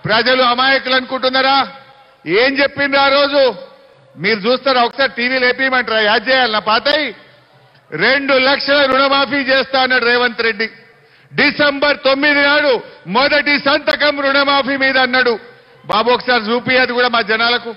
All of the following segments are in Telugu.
ప్రజలు అమాయకులు అనుకుంటున్నారా ఏం చెప్పిండ్రు ఆ రోజు మీరు చూస్తారా ఒకసారి టీవీ లేపేయమంటారా యాద్ చేయాలి నా పాతయి రెండు లక్షల రుణమాఫీ చేస్తా అన్నాడు రేవంత్ రెడ్డి డిసెంబర్ తొమ్మిది నాడు మొదటి సంతకం రుణమాఫీ మీద అన్నాడు బాబు ఒకసారి చూపియదు కూడా మా జనాలకు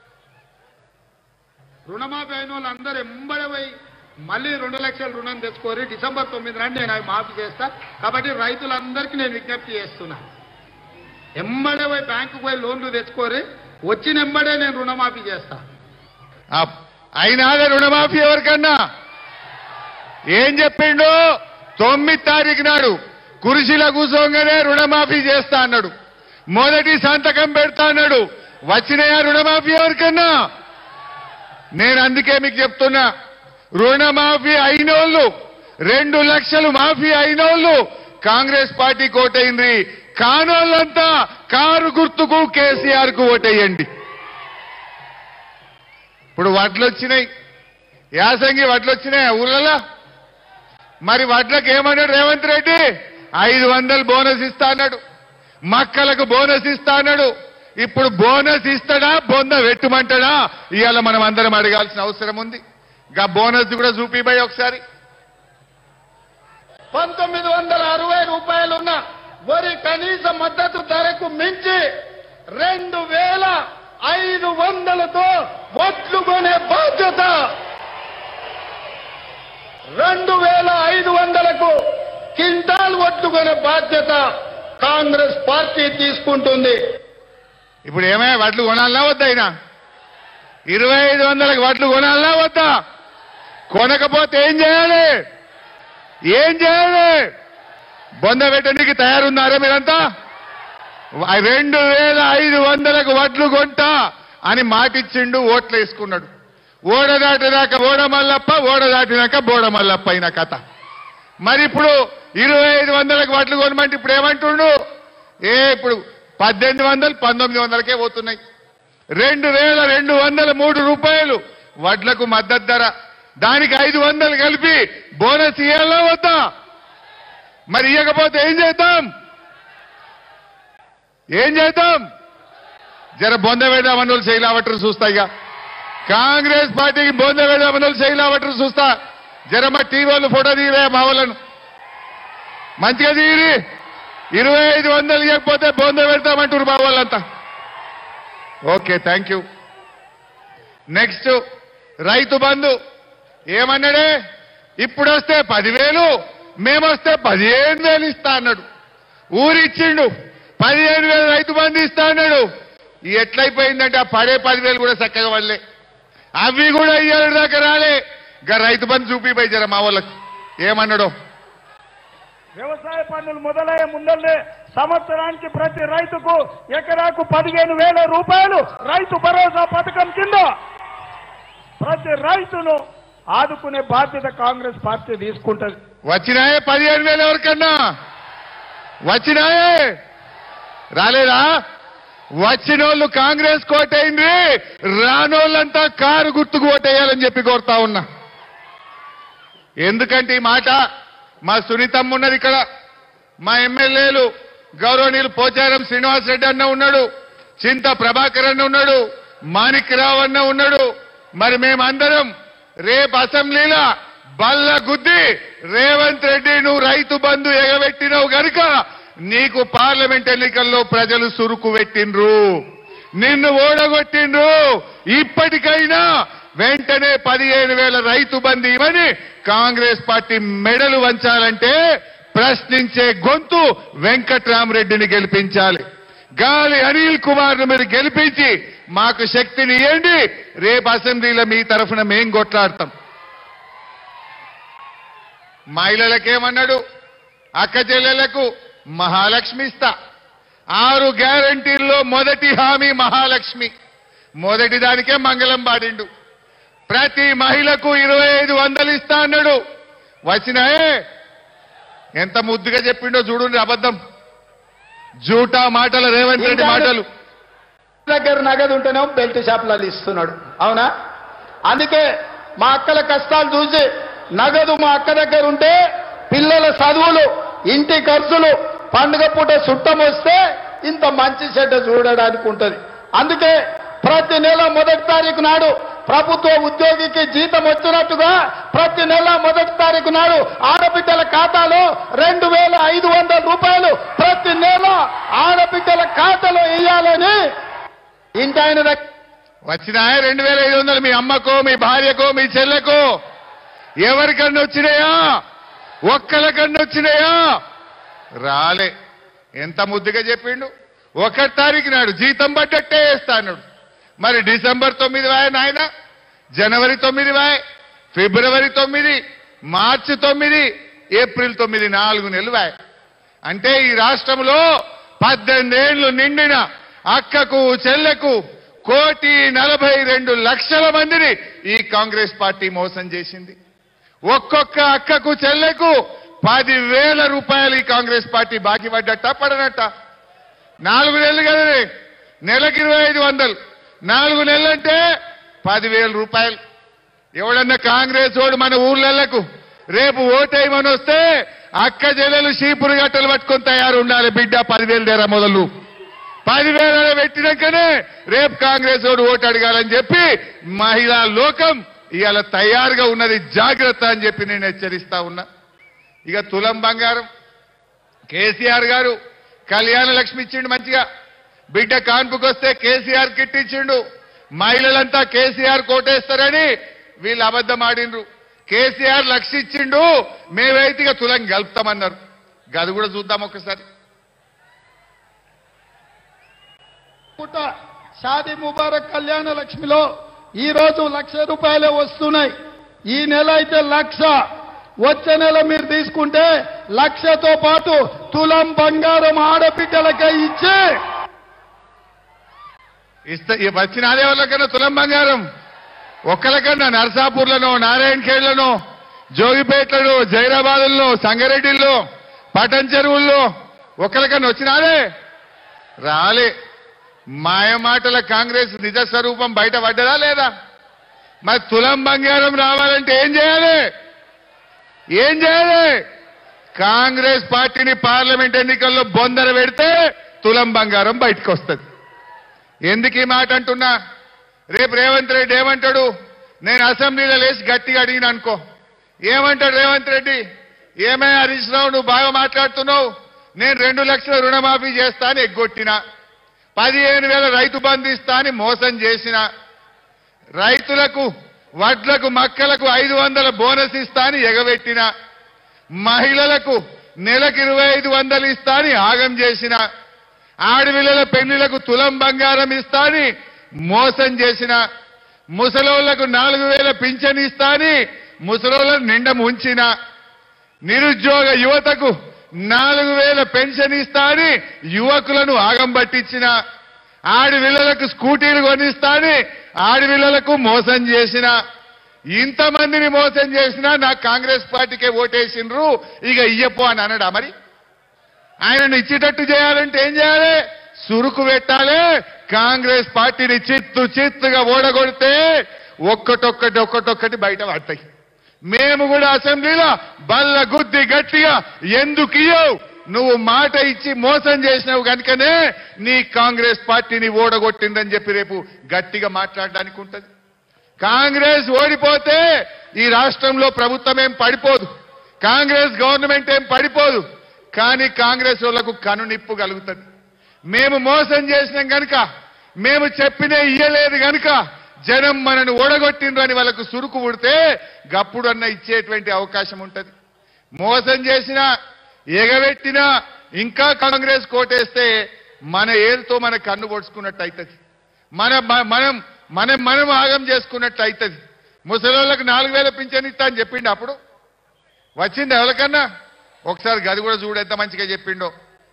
రుణమాఫీ అయిన వాళ్ళు అందరూ ఎంబడి పోయి మళ్ళీ రెండు లక్షల రుణం తెచ్చుకోరి డిసెంబర్ తొమ్మిది నాడు నేను అవి మాఫీ చేస్తా కాబట్టి రైతులందరికీ నేను విజ్ఞప్తి చేస్తున్నా ఎంబడే పోయి బ్యాంకుకు పోయి లోన్లు తెచ్చుకోరి వచ్చిన ఎంబడే నేను రుణమాఫీ చేస్తా ఆ, అయినాదే రుణమాఫీ ఎవరికన్నా ఏం చెప్పిండు తొమ్మిది తారీఖు నాడు కుర్చీలో కూర్చోగానే రుణమాఫీ చేస్తా అన్నాడు మొదటి సంతకం పెడతా అన్నాడు వచ్చినాయా రుణమాఫీ ఎవరికన్నా నేను అందుకే మీకు చెప్తున్నా రుణమాఫీ అయినోళ్ళు రెండు లక్షలు మాఫీ అయినోళ్ళు కాంగ్రెస్ పార్టీ ఓటైంది కానోళ్ళంతా కారు గుర్తుకు కేసీఆర్ కు ఓటేయండి ఇప్పుడు వడ్లు వచ్చినాయి యాసంగి వడ్లు వచ్చినాయి ఊళ్ళలో మరి వడ్లకు ఏమన్నాడు రేవంత్ రెడ్డి ఐదు వందలు బోనస్ ఇస్తా అన్నాడు మక్కలకు బోనస్ ఇస్తా అన్నాడు ఇప్పుడు బోనస్ ఇస్తాడా బొంద వెట్టుమంటాడా ఇవాళ మనం అందరం అడగాల్సిన అవసరం ఉంది గా బోనస్ కూడా చూపిపోయి ఒకసారి పంతొమ్మిది వందల అరవై రూపాయలున్న వరి కనీస మద్దతు ధరకు మించి రెండు వేల ఐదు వందలతో ఒట్లు కొనే బాధ్యత రెండు వేల ఐదు వందలకు కింటాల్ ఒట్లు కొనే బాధ్యత కాంగ్రెస్ పార్టీ తీసుకుంటుంది ఇప్పుడు ఏమైనా వడ్లు కొనాలనా వద్దా అయినా ఇరవై ఐదు వందలకు వడ్లు కొనాలనా వద్దా కొనకపోతే ఏం చేయాలి ఏం చేయాలి బొంద పెట్టడానికి తయారున్నారా మీరంతా వ- రెండు వేల ఐదు వందలకు వడ్లు కొంటా అని మాటిచ్చిండు ఓట్లు వేసుకున్నాడు ఓడ దాటినాక ఓడ మల్లప్ప ఓడ దాటినాక బోడ మల్లప్ప అయిన కథ మరి ఇప్పుడు ఇరవై ఐదు వందలకు వడ్లు కొనమంటే ఇప్పుడు ఏమంటుండు ఏ ఇప్పుడు పద్దెనిమిది వందలు పంతొమ్మిది వందలకే పోతున్నాయి రెండు వేల రెండు వందల మూడు రూపాయలు వడ్లకు మద్దతు ధర దానికి ఐదు వందలు కలిపి బోనస్ ఇవ్వాలా వద్దా మరి ఇవ్వకపోతే ఏం చేద్దాం ఏం చేద్దాం జర బొంద వేద్దామని వాళ్ళు చేయలేవటరు చూస్తా ఇక కాంగ్రెస్ పార్టీకి బొంద వేద్దామని వాళ్ళు చేయలేవటరు చూస్తా జర మా టీవీ వాళ్ళు ఫోటో తీరే మా వాళ్ళను మంచిగా తీరి ఇరవై ఐదు వందలు ఇవ్వకపోతే బొంద పెడతామంటారు మా వాళ్ళంతా ఓకే థ్యాంక్ యూ నెక్స్ట్ రైతు బంధు ఏమన్నాడే ఇప్పుడు వస్తే పదివేలు మేమొస్తే పదిహేను వేలు ఇస్తా అన్నాడు ఊరిచ్చిండు పదిహేను వేలు రైతు బంధు ఇస్తా అన్నాడు ఈ ఎట్లయిపోయిందంటే ఆ పడే పదివేలు కూడా చక్కగా వల్లే అవి కూడా ఇయ్యాలి దాకా రాలే గా రైతు బంధు చూపిపోయి జర మా వాళ్ళకు ఏమన్నాడో వ్యవసాయ పన్నులు మొదలయ్యే ముందల్లే సంవత్సరానికి ప్రతి రైతుకు ఎకరాకు పదిహేను వేల రూపాయలు రైతు భరోసా పథకం కింద ప్రతి రైతును ఆదుకునే బాధ్యత కాంగ్రెస్ పార్టీ తీసుకుంటది వచ్చినాయే పదిహేను వేలు ఎవరికన్నా వచ్చినాయే రాలేదా వచ్చినోళ్ళు కాంగ్రెస్ కోటైంది రానోళ్ళంతా కారు గుర్తుకు ఓటేయాలని చెప్పి కోరుతా ఉన్నా ఎందుకంటే ఈ మాట మా సునీతమ్మ ఉన్నది ఇక్కడ మా ఎమ్మెల్యేలు గౌరవనీయులు పోచారం శ్రీనివాస్ రెడ్డి అన్న ఉన్నాడు చింత ప్రభాకర్ అన్న ఉన్నాడు మాణిక్ రావు అన్న ఉన్నాడు మరి మేమందరం రేపు అసెంబ్లీలో బల్ల గుద్ది రేవంత్ రెడ్డి నువ్వు రైతు బంధు ఎగబెట్టినవు గనుక నీకు పార్లమెంట్ ఎన్నికల్లో ప్రజలు సురుకు పెట్టిండ్రు నిన్ను ఓడగొట్టిండ్రు ఇప్పటికైనా వెంటనే పదిహేను వేల రైతు బంధు ఇవ్వని కాంగ్రెస్ పార్టీ మెడలు వంచాలంటే ప్రశ్నించే గొంతు వెంకట్రామరెడ్డిని గెలిపించాలి గాలి అనిల్ కుమార్ ను మీరు గెలిపించి మాకు శక్తిని ఇవ్వండి రేపు అసెంబ్లీలో మీ తరఫున మేం కొట్లాడతాం మహిళలకేమన్నాడు అక్క చెల్లెలకు మహాలక్ష్మి ఇస్తా ఆరు గ్యారంటీల్లో మొదటి హామీ మహాలక్ష్మి మొదటి దానికే మంగళం పాడిండు ప్రతి మహిళకు ఇరవై ఐదు వందలు ఇస్తా అన్నాడు వచ్చినాయే ఎంత ముద్దుగా చెప్పిండో చూడండి అబద్ధం జూటా మాటలు రేవంత్ రెడ్డి మాటలు దగ్గర నగదు ఉంటేనేమో బెల్ట్ షాపులలో ఇస్తున్నాడు అవునా అందుకే మా అక్కల కష్టాలు చూసి నగదు మా అక్క దగ్గర ఉంటే పిల్లల చదువులు ఇంటి ఖర్చులు పండుగ పూట చుట్టం వస్తే ఇంత మంచి చెడ్డ చూడడానికి ఉంటది అందుకే ప్రతి నెల మొదటి తారీఖు నాడు ప్రభుత్వ ఉద్యోగికి జీతం వచ్చినట్టుగా ప్రతి నెల మొదటి తారీఖు నాడు ఆడబిడ్డల ఖాతాలో రెండు వేల ఐదు వందల రూపాయలు ప్రతి నెల ఆడబిడ్డల ఖాతాలో వేయాలని ఇంటి ఆయన దగ్గర వచ్చినాయా రెండు వేల ఐదు వందలు మీ అమ్మకో మీ భార్యకో మీ చెల్లెకో ఎవరికన్నా వచ్చినాయా ఒక్కరికన్నా వచ్చినాయా రాలే ఎంత ముద్దుగా చెప్పిండు ఒకటి తారీఖు నాడు జీతం పడ్డట్టే వేస్తా అన్నాడు మరి డిసెంబర్ తొమ్మిది వాయ నాయన జనవరి తొమ్మిది వాయ ఫిబ్రవరి తొమ్మిది మార్చి తొమ్మిది ఏప్రిల్ తొమ్మిది నాలుగు నెలలు వాయ అంటే ఈ రాష్ట్రంలో పద్దెనిమిదేళ్లు నిండిన అక్కకు చెల్లెకు కోటి నలభై రెండు లక్షల మందిని ఈ కాంగ్రెస్ పార్టీ మోసం చేసింది ఒక్కొక్క అక్కకు చెల్లెకు పదివేల రూపాయలు ఈ కాంగ్రెస్ పార్టీ బాకీ పడ్డట్ట పడనట్ట నాలుగు నెలలు కదనే నెలకి ఇరవై ఐదు వందలు నాలుగు నెలలంటే పదివేల రూపాయలు ఎవడన్నా కాంగ్రెస్ వాడు మన ఊర్లకు రేపు ఓటేయమని వస్తే అక్క చెల్లెలు షీపురు గట్టలు పట్టుకొని తయారు ఉండాలి బిడ్డ పదివేలు దేరా మొదలు పదివేల పెట్టినాకనే రేపు కాంగ్రెస్ వాడు ఓటు అడగాలని చెప్పి మహిళా లోకం ఇవాళ తయారుగా ఉన్నది జాగ్రత్త అని చెప్పి నేను హెచ్చరిస్తా ఉన్నా ఇక తులం బంగారం కేసీఆర్ గారు కళ్యాణ లక్ష్మి ఇచ్చిండు మంచిగా బిడ్డ కాన్పుకొస్తే కేసీఆర్ కిట్ ఇచ్చిండు మహిళలంతా కేసీఆర్ కోటేస్తారని వీళ్ళు అబద్ధం ఆడిండ్రు కేసీఆర్ లక్ష ఇచ్చిండు మేమైతే ఇక తులం గలుపుతామన్నారు గది కూడా చూద్దాం ఒకసారి పుట్ట షాదీ ముబారక్ కళ్యాణ లక్ష్మిలో ఈ రోజు లక్ష రూపాయలే వస్తున్నాయి ఈ నెల అయితే లక్ష వచ్చే నెల మీరు తీసుకుంటే లక్షతో పాటు తులం బంగారం ఆడబిడ్డలకే ఇచ్చి ఇస్త ఈ వచ్చిన అదే వాళ్ళకన్నా తులం బంగారం ఒక్కరికన్నా నర్సాపూర్లను నారాయణ ఖేడ్లను జోగిపేటలను జైరాబాదుల్లో సంగారెడ్డిల్లో పటన్ చెరువుల్లో ఒక్కరికన్నా వచ్చినారే రాలే మాయమాటల కాంగ్రెస్ నిజ స్వరూపం బయట పడ్డదా లేదా మరి తులం బంగారం రావాలంటే ఏం చేయాలి ఏం చేయాలి కాంగ్రెస్ పార్టీని పార్లమెంట్ ఎన్నికల్లో బొందర పెడితే తులం బంగారం బయటకు వస్తుంది ఎందుకు ఈ మాట అంటున్నా రేపు రేవంత్ రెడ్డి ఏమంటాడు నేను అసెంబ్లీలో లేచి గట్టిగా అడిగిన అనుకో ఏమంటాడు రేవంత్ రెడ్డి ఏమే హరీష్ రావు నువ్వు బాగా మాట్లాడుతున్నావు నేను రెండు లక్షల రుణమాఫీ చేస్తా అని ఎగ్గొట్టిన పదిహేను వేల రైతు బంధు ఇస్తా అని మోసం చేసిన రైతులకు వడ్లకు మక్కలకు ఐదు వందల బోనస్ ఇస్తా అని ఎగబెట్టిన మహిళలకు నెలకు ఇరవై ఐదు వందలు ఇస్తా అని ఆగం చేసిన ఆడపిల్లల పెళ్లిలకు తులం బంగారం ఇస్తా అని మోసం చేసిన ముసలోళ్లకు నాలుగు వేల పింఛన్ ఇస్తా అని ముసలోళ్లను నిండ ముంచిన నిరుద్యోగ యువతకు నాలుగు వేల పెన్షన్ ఇస్తా అని యువకులను ఆగం పట్టించిన ఆడపిల్లలకు స్కూటీలు కొనిస్తా అని ఆడపిల్లలకు మోసం చేసిన ఇంతమందిని మోసం చేసినా నాకు కాంగ్రెస్ పార్టీకే ఓటేసిండ్రు ఇక ఇయ్యపో అని అనడా మరి ఆయనను ఇచ్చేటట్టు చేయాలంటే ఏం చేయాలి సురుకు పెట్టాలి కాంగ్రెస్ పార్టీని చిత్తు చిత్తుగా ఓడగొడితే ఒక్కటొక్కటి ఒక్కటొక్కటి బయట పడతాయి మేము కూడా అసెంబ్లీలో బల్ల గుద్ది గట్టిగా ఎందుకు ఇయ్యవు నువ్వు మాట ఇచ్చి మోసం చేసినావు కనుకనే నీ కాంగ్రెస్ పార్టీని ఓడగొట్టిందని చెప్పి రేపు గట్టిగా మాట్లాడడానికి ఉంటది కాంగ్రెస్ ఓడిపోతే ఈ రాష్ట్రంలో ప్రభుత్వం ఏం పడిపోదు కాంగ్రెస్ గవర్నమెంట్ ఏం పడిపోదు కానీ కాంగ్రెస్ వాళ్లకు కనునిప్పు కలుగుతుంది మేము మోసం చేసినాం గనుక మేము చెప్పినే ఇయ్యలేదు గనుక జనం మనను ఓడగొట్టిండ్రని వాళ్ళకు సురుకు పుడితే గప్పుడన్నా ఇచ్చేటువంటి అవకాశం ఉంటది మోసం చేసినా ఎగబెట్టినా ఇంకా కాంగ్రెస్ కోటేస్తే మన ఏరుతో మన కన్ను పొడుచుకున్నట్టు అవుతుంది మన మ- మనం మనం మనం ఆగం చేసుకున్నట్టు అవుతుంది ముసలోళ్ళకి నాలుగు వేల పింఛన్ ఇస్తా అని చెప్పిండు అప్పుడు వచ్చింది ఎవరికన్నా ఒకసారి గది కూడా చూడు ఎంత మంచిగా చెప్పిండో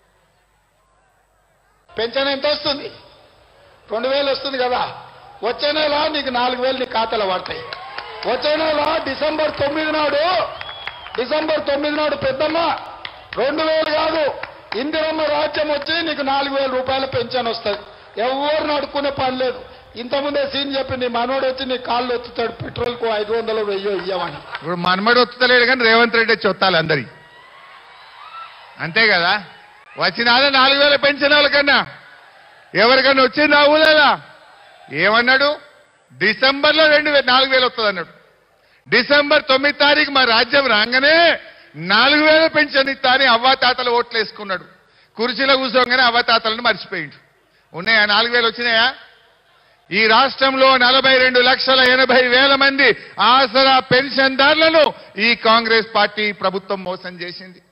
పెన్షన్ ఎంత వస్తుంది రెండు వేలు వస్తుంది కదా వచ్చే నెల నీకు నాలుగు వేలు నీ ఖాతాలో పడతాయి వచ్చే నెల డిసెంబర్ తొమ్మిది నాడు డిసెంబర్ తొమ్మిది నాడు పెద్దమ్మ రెండు వేలు కాదు ఇందిరమ్మ రాజ్యం వచ్చి నీకు నాలుగు వేల రూపాయల పెన్షన్ వస్తుంది ఎవరిని అడుక్కునే పని లేదు ఇంతకుముందే సీన్ చెప్పి నీ మనోడు వచ్చి నీ కాళ్ళు ఎత్తుతాడు పెట్రోల్కు ఐదు వందలు వెయ్యో ఇయ్యమని ఇప్పుడు మనమడు వస్తలేడు కానీ రేవంత్ రెడ్డి వచ్చి వత్తాలి అందరి అంతే కదా వచ్చినాదా నాలుగు వేల పెన్షన్ వాళ్ళకన్నా ఎవరికన్నా వచ్చిందా ఊళ్ళలా ఏమన్నాడు డిసెంబర్లో రెండు వే- నాలుగు వేలు వస్తుంది అన్నాడు డిసెంబర్ తొమ్మిది తారీఖు మా రాజ్యం రాగానే నాలుగు వేల పెన్షన్ ఇస్తా అని అవ్వాతాతలు ఓట్లు వేసుకున్నాడు కుర్చీలో కూర్చోగానే అవ్వాతాతలను మర్చిపోయిండు ఉన్నాయా నాలుగు వేలు వచ్చినాయా ఈ రాష్ట్రంలో నలభై రెండు లక్షల ఎనభై వేల మంది ఆసరా పెన్షన్దారులను ఈ కాంగ్రెస్ పార్టీ ప్రభుత్వం మోసం చేసింది